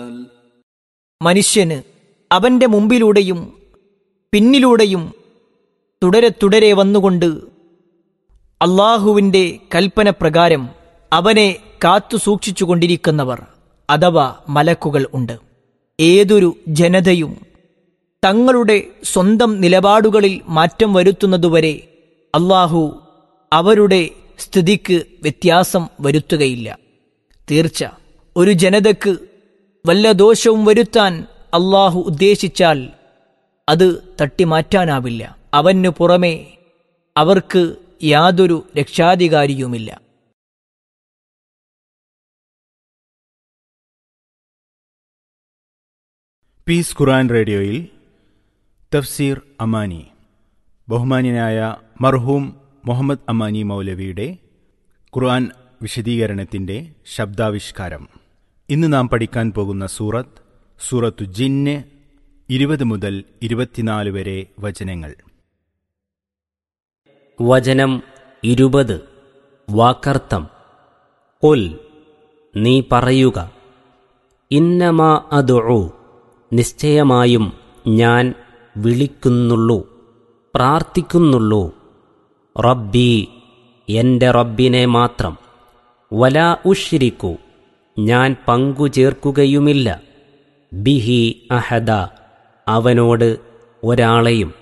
മനുഷ്യന് അവന്റെ മുമ്പിലൂടെയും പിന്നിലൂടെയും തുടരെ തുടരെ വന്നുകൊണ്ട് അള്ളാഹുവിന്റെ കൽപ്പന പ്രകാരം അവനെ കാത്തു സൂക്ഷിച്ചുകൊണ്ടിരിക്കുന്നവർ അഥവാ മലക്കുകൾ ഉണ്ട് ഏതൊരു ജനതയും തങ്ങളുടെ സ്വന്തം നിലപാടുകളിൽ മാറ്റം വരുത്തുന്നതുവരെ അള്ളാഹു അവരുടെ സ്ഥിതിക്ക് വ്യത്യാസം വരുത്തുകയില്ല തീർച്ച ഒരു ജനതക്ക് വല്ല ദോഷവും വരുത്താൻ അള്ളാഹു ഉദ്ദേശിച്ചാൽ അത് തട്ടിമാറ്റാനാവില്ല അവനു പുറമെ അവർക്ക് യാതൊരു രക്ഷാധികാരിയുമില്ല പീസ് ഖുറാൻ റേഡിയോയിൽ തഫ്സീർ അമാനി ബഹുമാന്യനായ മർഹൂം മുഹമ്മദ് അമാനി മൗലവിയുടെ ഖുർആൻ വിശദീകരണത്തിന്റെ ശബ്ദാവിഷ്കാരം ഇന്ന് നാം പഠിക്കാൻ പോകുന്ന സൂറത്ത് സൂറത്തു ജിന്ന് ഇരുപത് മുതൽ ഇരുപത്തിനാല് വരെ വചനങ്ങൾ വചനം ഇരുപത് വാക്കർത്ഥം ഉൽ നീ പറയുക ഇന്നമാ അതുഉ നിശ്ചയമായും ഞാൻ വിളിക്കുന്നുള്ളൂ പ്രാർത്ഥിക്കുന്നുള്ളൂ റബ്ബി എൻ്റെ റബ്ബിനെ മാത്രം വലാ ഉഷിരിക്കു ഞാൻ പങ്കു ചേർക്കുകയുമില്ല ബിഹി അഹദ അവനോട് ഒരാളെയും